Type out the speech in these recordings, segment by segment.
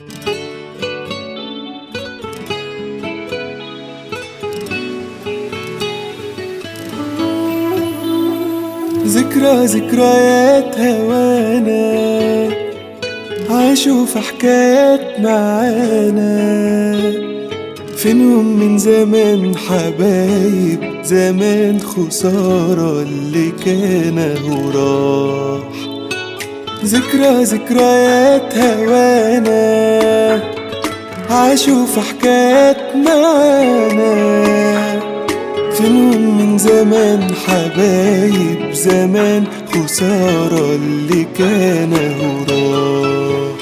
ذكرى ذكريات هوانا عاشوا في حكايات معانا فينهم من زمان حبايب زمان خسارة اللي كان هو راح ذكرى ذكريات هوانا عاشوا في حكايات معانا فينهم من زمان حبايب زمان خسارة اللي كان هو راح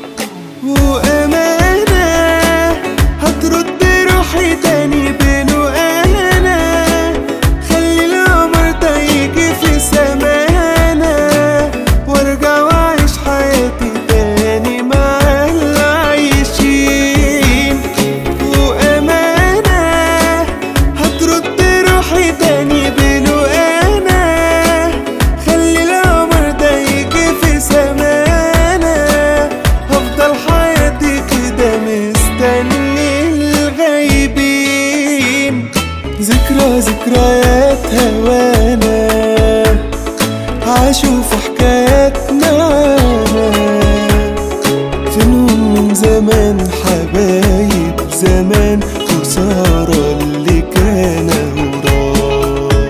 وأمانة هترد روحي تاني بينه أنا خلي القمر ده يجي في سمانا وارجع واعيش حياتي تاني مع اللي عايشين وأمانة هترد روحي تاني بينه أنا خلي القمر ده يجي في سمانا هفضل حياتي كده مستني الغايبين ذكرى ذكريات هوانا عاشوا في حكايات معانا فينهم من زمان حبايب زمان خسارة اللي كان هو راح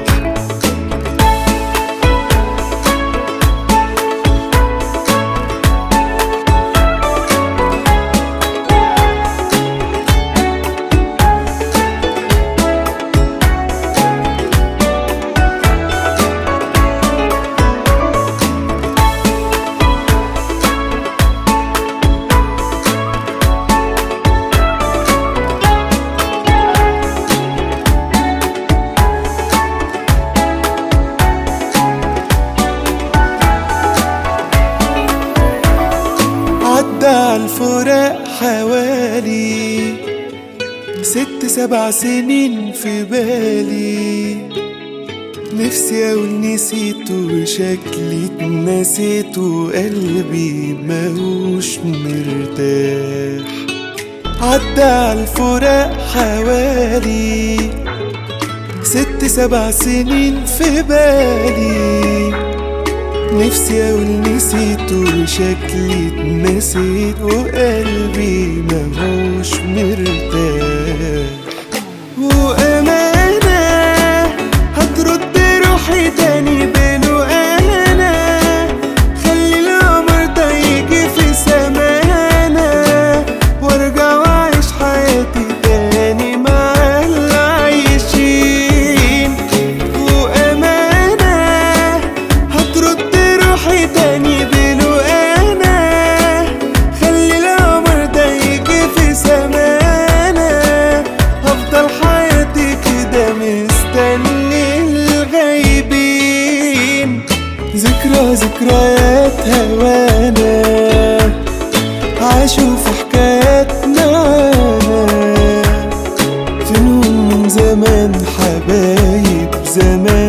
عدى عالفراق حوالي ست سبع سنين في بالي نفسي اقول نسيته وشكلي اتنسيت وقلبي ماهوش مرتاح عدى عالفراق حوالي ست سبع سنين في بالي نفسي اقول نسيت وشكلي اتنسيت وقلبي ماهوش مرتاح وأمانة هترد روحي تاني بينه أنا خلي القمر ده يجي في سمانا وارجع واعيش حياتي تاني مع اللي عايشين وأمانة هترد روحي تاني بينه أنا خلي القمر ده يجي في سمانا هفضل حياتي كده مستني الغايبين ذكرى ذكريات هوانا عاشوا في حكايات معانا فينهم من زمان حبايب زمان